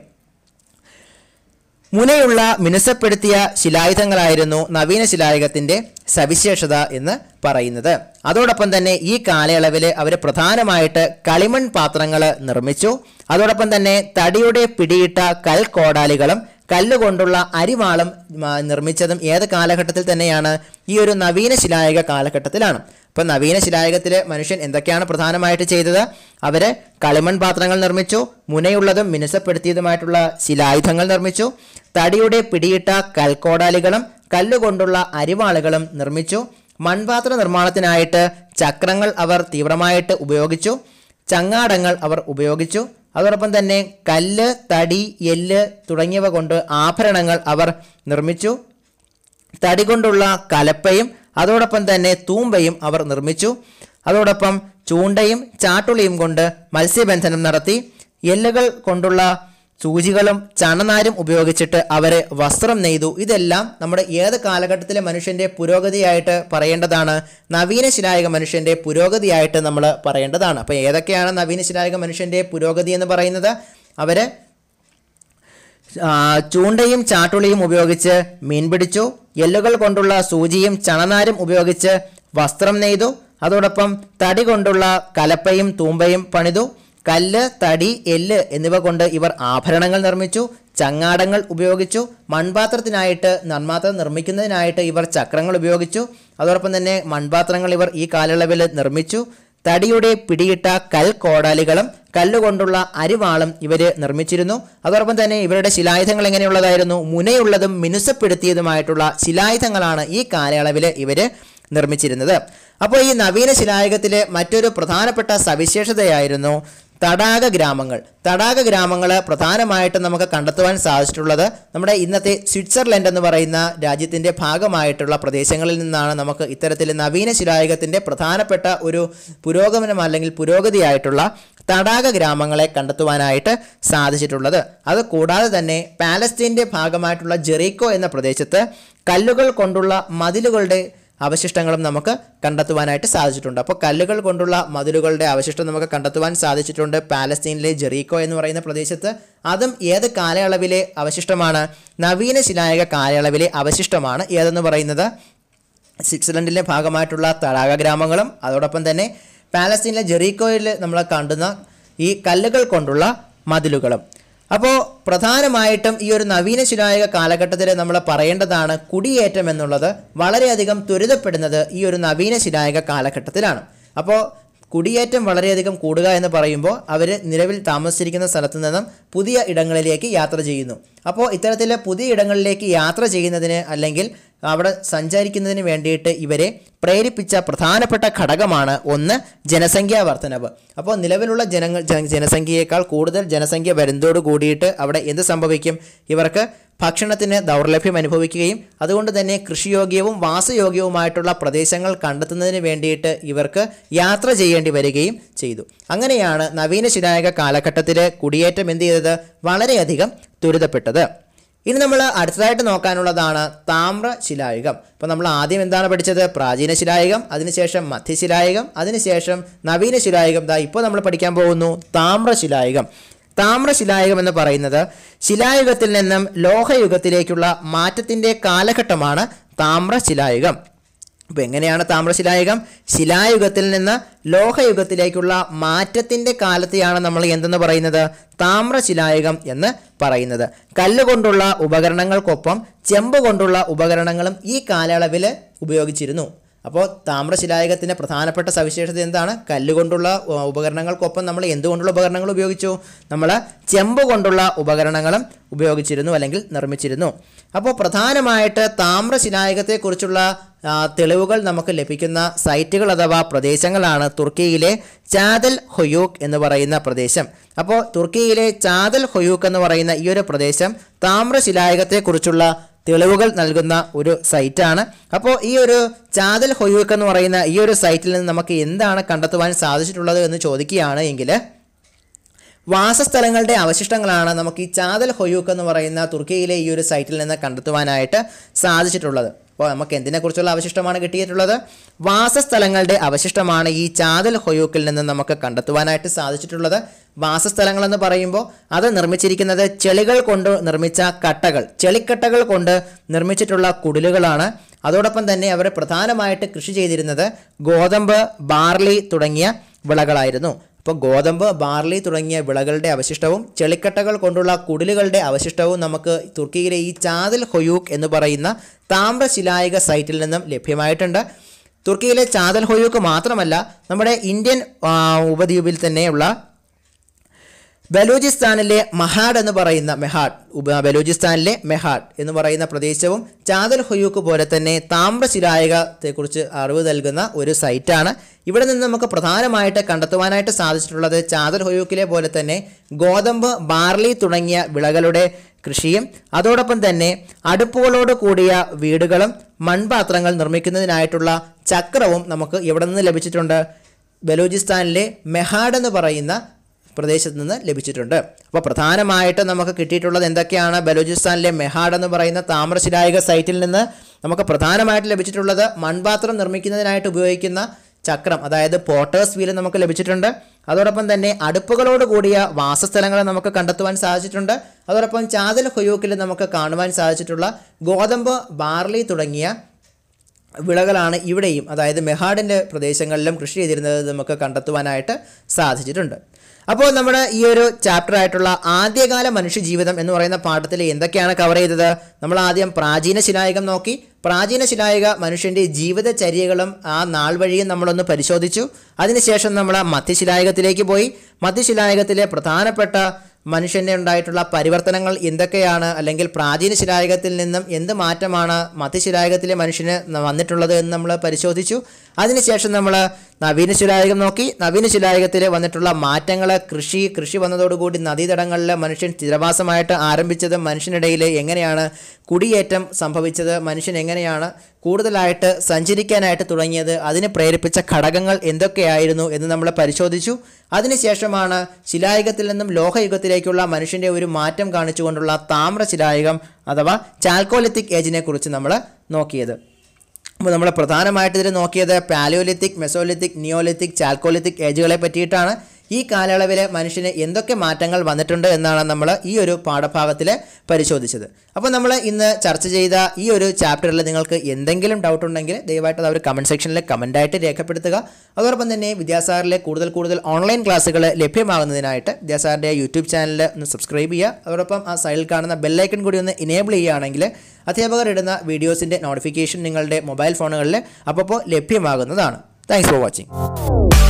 മുനയുള്ള മിനുസപ്പെടുത്തിയ ശിലായുധങ്ങളായിരുന്നു നവീന ശിലായുഗത്തിൻ്റെ സവിശേഷത എന്ന് പറയുന്നത് അതോടൊപ്പം തന്നെ ഈ കാലയളവിൽ അവർ പ്രധാനമായിട്ട് കളിമൺ പാത്രങ്ങൾ നിർമ്മിച്ചു അതോടൊപ്പം തന്നെ തടിയുടെ പിടിയിട്ട കൽക്കോടാലികളും കല്ലുകൊണ്ടുള്ള അരിവാളും ആ, നിർമ്മിച്ചതും ഏത് കാലഘട്ടത്തിൽ തന്നെയാണ് ഈ ഒരു നവീന ശിലായുഗ കാലഘട്ടത്തിലാണ് ഇപ്പം നവീന ശിലായുഗത്തിൽ മനുഷ്യൻ എന്തൊക്കെയാണ് പ്രധാനമായിട്ട് ചെയ്തത് അവർ കളിമൺ പാത്രങ്ങൾ നിർമ്മിച്ചു മുനയുള്ളതും മിനുസപ്പെടുത്തിയതുമായിട്ടുള്ള ശിലായുധങ്ങൾ നിർമ്മിച്ചു തടിയുടെ പിടിയിട്ട കൽക്കോടാലികളും കല്ലുകൊണ്ടുള്ള അരിവാളുകളും നിർമ്മിച്ചു മൺപാത്ര നിർമ്മാണത്തിനായിട്ട് ചക്രങ്ങൾ അവർ തീവ്രമായിട്ട് ഉപയോഗിച്ചു ചങ്ങാടങ്ങൾ അവർ ഉപയോഗിച്ചു അതോടൊപ്പം തന്നെ കല്ല് തടി എല്ല് തുടങ്ങിയവ കൊണ്ട് ആഭരണങ്ങൾ അവർ നിർമ്മിച്ചു തടി കൊണ്ടുള്ള കലപ്പയും അതോടൊപ്പം തന്നെ തൂമ്പയും അവർ നിർമ്മിച്ചു അതോടൊപ്പം ചൂണ്ടയും ചാട്ടുളിയും കൊണ്ട് മത്സ്യബന്ധനം നടത്തി എല്ലുകൾ കൊണ്ടുള്ള സൂചികളും ചണനാരും ഉപയോഗിച്ചിട്ട് അവരെ വസ്ത്രം നെയ്തു ഇതെല്ലാം നമ്മുടെ ഏത് കാലഘട്ടത്തിലെ മനുഷ്യന്റെ പുരോഗതിയായിട്ട് പറയേണ്ടതാണ് നവീന ശിലായുഗ മനുഷ്യന്റെ പുരോഗതിയായിട്ട് നമ്മൾ പറയേണ്ടതാണ് അപ്പോൾ ഏതൊക്കെയാണ് നവീന ശിലായുഗ മനുഷ്യന്റെ പുരോഗതി എന്ന് പറയുന്നത് അവര് ആ, ചൂണ്ടയും ചാട്ടുളിയും ഉപയോഗിച്ച് മീൻ പിടിച്ചു എല്ലുകൾ കൊണ്ടുള്ള സൂചിയും ചണനാരും ഉപയോഗിച്ച് വസ്ത്രം നെയ്തു അതോടൊപ്പം തടി കൊണ്ടുള്ള കലപ്പയും തൂമ്പയും പണിതു കല്ല് തടി എല്ല് എന്നിവ കൊണ്ട് ഇവർ ആഭരണങ്ങൾ നിർമ്മിച്ചു ചങ്ങാടങ്ങൾ ഉപയോഗിച്ചു മൺപാത്രത്തിനായിട്ട് നന്മാത്രം നിർമ്മിക്കുന്നതിനായിട്ട് ഇവർ ചക്രങ്ങൾ ഉപയോഗിച്ചു അതോടൊപ്പം തന്നെ മൺപാത്രങ്ങൾ ഇവർ ഈ കാലയളവിൽ നിർമ്മിച്ചു തടിയുടെ പിടിയിട്ട കൽ കോടാലികളും കല്ലുകൊണ്ടുള്ള അരിവാളും ഇവര് നിർമ്മിച്ചിരുന്നു അതോടൊപ്പം തന്നെ ഇവരുടെ ശിലായുധങ്ങൾ എങ്ങനെയുള്ളതായിരുന്നു മുനയുള്ളതും മിനുസപ്പെടുത്തിയതുമായിട്ടുള്ള ശിലായുധങ്ങളാണ് ഈ കാലയളവിൽ ഇവര് നിർമ്മിച്ചിരുന്നത് അപ്പോൾ ഈ നവീന ശിലായുഗത്തിലെ മറ്റൊരു പ്രധാനപ്പെട്ട സവിശേഷതയായിരുന്നു തടാക ഗ്രാമങ്ങൾ തടാക ഗ്രാമങ്ങൾ പ്രധാനമായിട്ടും നമുക്ക് കണ്ടെത്തുവാൻ സാധിച്ചിട്ടുള്ളത് നമ്മുടെ ഇന്നത്തെ സ്വിറ്റ്സർലൻഡ് എന്ന് പറയുന്ന രാജ്യത്തിൻ്റെ ഭാഗമായിട്ടുള്ള പ്രദേശങ്ങളിൽ നിന്നാണ് നമുക്ക് ഇത്തരത്തിൽ നവീന ശിലായുഗത്തിൻ്റെ പ്രധാനപ്പെട്ട ഒരു പുരോഗമനം അല്ലെങ്കിൽ പുരോഗതിയായിട്ടുള്ള തടാക ഗ്രാമങ്ങളെ കണ്ടെത്തുവാനായിട്ട് സാധിച്ചിട്ടുള്ളത് അത് കൂടാതെ തന്നെ പാലസ്തീൻ്റെ ഭാഗമായിട്ടുള്ള ജെറീക്കോ എന്ന പ്രദേശത്ത് കല്ലുകൾ കൊണ്ടുള്ള മതിലുകളുടെ അവശിഷ്ടങ്ങളും നമുക്ക് കണ്ടെത്തുവാനായിട്ട് സാധിച്ചിട്ടുണ്ട് അപ്പോൾ കല്ലുകൾ കൊണ്ടുള്ള മതിലുകളുടെ അവശിഷ്ടം നമുക്ക് കണ്ടെത്തുവാൻ സാധിച്ചിട്ടുണ്ട് പാലസ്തീനിലെ ജെറീക്കോ എന്ന് പറയുന്ന പ്രദേശത്ത് അതും ഏത് കാലയളവിലെ അവശിഷ്ടമാണ് നവീന ശിലായുഗ കാലയളവിലെ അവശിഷ്ടമാണ് ഏതെന്ന് പറയുന്നത് സ്വിറ്റ്സർലൻഡിലെ ഭാഗമായിട്ടുള്ള തടാക ഗ്രാമങ്ങളും അതോടൊപ്പം തന്നെ പാലസ്തീനിലെ ജെറീക്കോയിൽ നമ്മൾ കാണുന്ന ഈ കല്ലുകൾ കൊണ്ടുള്ള മതിലുകളും അപ്പോൾ പ്രധാനമായിട്ടും ഈ ഒരു നവീന ശിലായുഗ കാലഘട്ടത്തിൽ നമ്മൾ പറയേണ്ടതാണ് കുടിയേറ്റം എന്നുള്ളത് വളരെയധികം ത്വരിതപ്പെടുന്നത് ഈ ഒരു നവീന ശിലായുഗ കാലഘട്ടത്തിലാണ് അപ്പോൾ കുടിയേറ്റം വളരെയധികം കൂടുക എന്ന് പറയുമ്പോൾ അവർ നിലവിൽ താമസിച്ചിരിക്കുന്ന സ്ഥലത്തു നിന്നും പുതിയ ഇടങ്ങളിലേക്ക് യാത്ര ചെയ്യുന്നു അപ്പോൾ ഇത്തരത്തിൽ പുതിയ ഇടങ്ങളിലേക്ക് യാത്ര ചെയ്യുന്നതിന് അല്ലെങ്കിൽ അവിടെ സഞ്ചരിക്കുന്നതിന് വേണ്ടിയിട്ട് ഇവരെ പ്രേരിപ്പിച്ച പ്രധാനപ്പെട്ട ഘടകമാണ് ഒന്ന് ജനസംഖ്യാ വർധനവ് അപ്പോൾ നിലവിലുള്ള ജനങ്ങൾ ജന- ജനസംഖ്യയേക്കാൾ കൂടുതൽ ജനസംഖ്യ വരുന്നതോട് കൂടിയിട്ട് അവിടെ എന്ത് സംഭവിക്കും ഇവർക്ക് ഭക്ഷണത്തിന് ദൗർലഭ്യം അനുഭവിക്കുകയും അതുകൊണ്ട് തന്നെ കൃഷിയോഗ്യവും വാസയോഗ്യവുമായിട്ടുള്ള പ്രദേശങ്ങൾ കണ്ടെത്തുന്നതിന് വേണ്ടിയിട്ട് ഇവർക്ക് യാത്ര ചെയ്യേണ്ടി വരികയും ചെയ്തു അങ്ങനെയാണ് നവീന ശിലായുഗ കാലഘട്ടത്തിൽ കുടിയേറ്റം എന്ത് ചെയ്തത് വളരെയധികം ത്വരിതപ്പെട്ടത് ഇനി നമ്മൾ അടുത്തതായിട്ട് നോക്കാനുള്ളതാണ് താമ്ര ശിലായുഗം അപ്പോൾ നമ്മൾ ആദ്യം എന്താണ് പഠിച്ചത് പ്രാചീന ശിലായുഗം അതിനുശേഷം മധ്യശിലായുഗം അതിനുശേഷം നവീന ശിലായുഗം ദാ ഇപ്പോൾ നമ്മൾ പഠിക്കാൻ പോകുന്നു താമ്ര ശിലായുഗം താമ്രശിലായുഗം എന്ന് പറയുന്നത് ശിലായുഗത്തിൽ നിന്നും ലോഹയുഗത്തിലേക്കുള്ള മാറ്റത്തിൻ്റെ കാലഘട്ടമാണ് താമ്രശിലായുഗം അപ്പോൾ എങ്ങനെയാണ് താമ്രശിലായുഗം ശിലായുഗത്തിൽ നിന്ന് ലോഹയുഗത്തിലേക്കുള്ള മാറ്റത്തിൻ്റെ കാലത്തെയാണ് നമ്മൾ എന്തെന്ന് പറയുന്നത് താമ്രശിലായുഗം എന്ന് പറയുന്നത് കല്ലുകൊണ്ടുള്ള ഉപകരണങ്ങൾക്കൊപ്പം ചെമ്പ് കൊണ്ടുള്ള ഉപകരണങ്ങളും ഈ കാലയളവിൽ ഉപയോഗിച്ചിരുന്നു അപ്പോൾ താമ്രശിലായുഗത്തിൻ്റെ പ്രധാനപ്പെട്ട സവിശേഷത എന്താണ് കല്ലുകൊണ്ടുള്ള ഉ, ഉപകരണങ്ങൾക്കൊപ്പം നമ്മൾ എന്തുകൊണ്ടുള്ള ഉപകരണങ്ങൾ ഉപയോഗിച്ചു നമ്മൾ ചെമ്പ് കൊണ്ടുള്ള ഉപകരണങ്ങളും ഉപയോഗിച്ചിരുന്നു അല്ലെങ്കിൽ നിർമ്മിച്ചിരുന്നു അപ്പോൾ പ്രധാനമായിട്ട് താമ്രശിലായുഗത്തെക്കുറിച്ചുള്ള ആ, തെളിവുകൾ നമുക്ക് ലഭിക്കുന്ന സൈറ്റുകൾ അഥവാ പ്രദേശങ്ങളാണ് തുർക്കിയിലെ ചാദൽ ഹൊയൂക്ക് എന്ന് പറയുന്ന പ്രദേശം അപ്പോൾ തുർക്കിയിലെ ചാദൽ ഹൊയൂക്ക് എന്ന് പറയുന്ന ഈ ഒരു പ്രദേശം താമ്രശിലായുഗത്തെക്കുറിച്ചുള്ള തെളിവുകൾ നൽകുന്ന ഒരു സൈറ്റാണ് അപ്പോൾ ഈ ഒരു ചാദൽ ഹൊയൂക്ക് എന്ന് പറയുന്ന ഈ ഒരു സൈറ്റിൽ നിന്ന് നമുക്ക് എന്താണ് കണ്ടെത്തുവാൻ സാധിച്ചിട്ടുള്ളത് എന്ന് ചോദിക്കുകയാണ് എങ്കിൽ വാസസ്ഥലങ്ങളുടെ അവശിഷ്ടങ്ങളാണ് നമുക്ക് ഈ ചാദൽ ഹൊയൂക്ക് എന്ന് പറയുന്ന തുർക്കിയിലെ ഈ ഒരു സൈറ്റിൽ നിന്ന് കണ്ടെത്തുവാനായിട്ട് സാധിച്ചിട്ടുള്ളത് അപ്പോൾ നമുക്ക് എന്തിനെക്കുറിച്ചുള്ള അവശിഷ്ടമാണ് കിട്ടിയിട്ടുള്ളത് വാസസ്ഥലങ്ങളുടെ അവശിഷ്ടമാണ് ഈ ചാദൽ ഹൊയൂക്കിൽ നിന്ന് നമുക്ക് കണ്ടെത്തുവാനായിട്ട് സാധിച്ചിട്ടുള്ളത് വാസസ്ഥലങ്ങൾ എന്ന് പറയുമ്പോൾ അത് നിർമ്മിച്ചിരിക്കുന്നത് ചെളികൾ കൊണ്ട് നിർമ്മിച്ച കട്ടകൾ ചെളിക്കട്ടകൾ കൊണ്ട് നിർമ്മിച്ചിട്ടുള്ള കുടിലുകളാണ് അതോടൊപ്പം തന്നെ അവർ പ്രധാനമായിട്ട് കൃഷി ചെയ്തിരുന്നത് ഗോതമ്പ് ബാർലി തുടങ്ങിയ വിളകളായിരുന്നു അപ്പോൾ ഗോതമ്പ് ബാർലി തുടങ്ങിയ വിളകളുടെ അവശിഷ്ടവും ചെളിക്കട്ടകൾ കൊണ്ടുള്ള കുടിലുകളുടെ അവശിഷ്ടവും നമുക്ക് തുർക്കിയിലെ ഈ ചാദിൽ ഹൊയൂക്ക് എന്ന് പറയുന്ന താമ്രശിലായിക സൈറ്റിൽ നിന്നും ലഭ്യമായിട്ടുണ്ട് തുർക്കിയിലെ ചാദൽ ഹൊയൂക്ക് മാത്രമല്ല നമ്മുടെ ഇന്ത്യൻ ആ, ഉപദ്വീപിൽ തന്നെയുള്ള ബലൂചിസ്ഥാനിലെ മഹാഡ് എന്ന് പറയുന്ന മെഹാഡ് ഉപ ബലൂചിസ്ഥാനിലെ മെഹാഡ് എന്ന് പറയുന്ന പ്രദേശവും ചാദൽ ഹൊയൂക്ക് പോലെ തന്നെ താമ്രശിലായകത്തെക്കുറിച്ച് അറിവ് നൽകുന്ന ഒരു സൈറ്റാണ് ഇവിടെ നിന്ന് നമുക്ക് പ്രധാനമായിട്ട് കണ്ടെത്തുവാനായിട്ട് സാധിച്ചിട്ടുള്ളത് ചാദൽ ഹൊയൂക്കിലെ പോലെ തന്നെ ഗോതമ്പ് ബാർലി തുടങ്ങിയ വിളകളുടെ കൃഷിയും അതോടൊപ്പം തന്നെ അടുപ്പുകളോട് കൂടിയ വീടുകളും മൺപാത്രങ്ങൾ നിർമ്മിക്കുന്നതിനായിട്ടുള്ള ചക്രവും നമുക്ക് എവിടെ നിന്ന് ലഭിച്ചിട്ടുണ്ട് ബലൂചിസ്ഥാനിലെ മെഹാഡ് എന്ന് പറയുന്ന പ്രദേശത്ത് നിന്ന് ലഭിച്ചിട്ടുണ്ട് അപ്പോൾ പ്രധാനമായിട്ട് നമുക്ക് കിട്ടിയിട്ടുള്ളത് എന്തൊക്കെയാണ് ബലൂചിസ്ഥാനിലെ മെഹാഡ് എന്ന് പറയുന്ന താമ്രശിലായിക സൈറ്റിൽ നിന്ന് നമുക്ക് പ്രധാനമായിട്ട് ലഭിച്ചിട്ടുള്ളത് മൺപാത്രം നിർമ്മിക്കുന്നതിനായിട്ട് ഉപയോഗിക്കുന്ന ചക്രം അതായത് പോട്ടേഴ്സ് വീല് നമുക്ക് ലഭിച്ചിട്ടുണ്ട് അതോടൊപ്പം തന്നെ അടുപ്പുകളോട് കൂടിയ വാസസ്ഥലങ്ങൾ നമുക്ക് കണ്ടെത്തുവാൻ സാധിച്ചിട്ടുണ്ട് അതോടൊപ്പം ചാതൽ ഹൊയൂക്കിൽ നമുക്ക് കാണുവാൻ സാധിച്ചിട്ടുള്ള ഗോതമ്പ് ബാർലി തുടങ്ങിയ വിളകളാണ് ഇവിടെയും അതായത് മെഹാഡിൻ്റെ പ്രദേശങ്ങളിലും കൃഷി ചെയ്തിരുന്നത് നമുക്ക് കണ്ടെത്തുവാനായിട്ട് സാധിച്ചിട്ടുണ്ട് അപ്പോൾ നമ്മുടെ ഈ ഒരു ചാപ്റ്റർ ആയിട്ടുള്ള ആദ്യകാല മനുഷ്യജീവിതം എന്ന് പറയുന്ന പാഠത്തിൽ എന്തൊക്കെയാണ് കവർ ചെയ്തത് നമ്മൾ ആദ്യം പ്രാചീന ശിലായുഗം നോക്കി പ്രാചീന ശിലായുഗ മനുഷ്യൻ്റെ ജീവിതചര്യകളും ആ നാൾ വഴിയും നമ്മളൊന്ന് പരിശോധിച്ചു അതിനുശേഷം നമ്മൾ മധ്യശിലായുഗത്തിലേക്ക് പോയി മധ്യശിലായുഗത്തിലെ പ്രധാനപ്പെട്ട മനുഷ്യൻ്റെ ഉണ്ടായിട്ടുള്ള പരിവർത്തനങ്ങൾ എന്തൊക്കെയാണ് അല്ലെങ്കിൽ പ്രാചീന ശിലായുഗത്തിൽ നിന്നും എന്ത് മാറ്റമാണ് മധ്യശിലായുഗത്തിലെ മനുഷ്യന് വന്നിട്ടുള്ളത് എന്ന് നമ്മൾ പരിശോധിച്ചു അതിനുശേഷം നമ്മൾ നവീന ശിലായുഗം നോക്കി നവീന ശിലായുഗത്തിൽ വന്നിട്ടുള്ള മാറ്റങ്ങൾ കൃഷി കൃഷി വന്നതോടുകൂടി നദീതടങ്ങളിൽ മനുഷ്യൻ സ്ഥിരവാസമായിട്ട് ആരംഭിച്ചത് മനുഷ്യനിടയിൽ എങ്ങനെയാണ് കുടിയേറ്റം സംഭവിച്ചത് മനുഷ്യൻ എങ്ങനെയാണ് കൂടുതലായിട്ട് സഞ്ചരിക്കാനായിട്ട് തുടങ്ങിയത് അതിനെ പ്രേരിപ്പിച്ച ഘടകങ്ങൾ എന്തൊക്കെയായിരുന്നു എന്ന് നമ്മൾ പരിശോധിച്ചു അതിനുശേഷമാണ് ശിലായുഗത്തിൽ നിന്നും ലോഹയുഗത്തിലേക്കുള്ള മനുഷ്യൻ്റെ ഒരു മാറ്റം കാണിച്ചുകൊണ്ടുള്ള താമ്ര ശിലായുഗം അഥവാ ചാൽക്കോലിത്തിക് ഏജിനെ കുറിച്ച് നമ്മൾ നോക്കിയത് അപ്പോൾ നമ്മൾ പ്രധാനമായിട്ട് ഇതിൽ നോക്കിയത് പാലിയോലിത്തിക് മെസോലിത്തിക് നിയോലിത്തിക് ചാൽക്കോലിത്തിക് ഏജുകളെ പറ്റിയിട്ടാണ് ഈ കാലയളവിൽ മനുഷ്യന് എന്തൊക്കെ മാറ്റങ്ങൾ വന്നിട്ടുണ്ട് എന്നാണ് നമ്മൾ ഈ ഒരു പാഠഭാഗത്തിൽ പരിശോധിച്ചത് അപ്പോൾ നമ്മൾ ഇന്ന് ചർച്ച ചെയ്ത ഈ ഒരു ചാപ്റ്ററിൽ നിങ്ങൾക്ക് എന്തെങ്കിലും ഡൗട്ട് ഉണ്ടെങ്കിൽ ദയവായിട്ട് അത് അവർ കമൻറ്റ് സെക്ഷനിൽ കമൻറ്റായിട്ട് രേഖപ്പെടുത്തുക അതോടൊപ്പം തന്നെ വിദ്യാസാറിലെ കൂടുതൽ കൂടുതൽ ഓൺലൈൻ ക്ലാസ്സുകൾ ലഭ്യമാകുന്നതിനായിട്ട് വിദ്യാസാറിൻ്റെ യൂട്യൂബ് ചാനൽ ഒന്ന് സബ്സ്ക്രൈബ് ചെയ്യുക അതോടൊപ്പം ആ സൈഡിൽ കാണുന്ന ബെല്ലൈക്കൺ കൂടി ഒന്ന് ഇനേബിൾ ചെയ്യുകയാണെങ്കിൽ അധ്യാപകർ ഇടുന്ന വീഡിയോസിൻ്റെ നോട്ടിഫിക്കേഷൻ നിങ്ങളുടെ മൊബൈൽ ഫോണുകളിൽ അപ്പോൾ ലഭ്യമാകുന്നതാണ് താങ്ക്സ് ഫോർ വാച്ചിങ്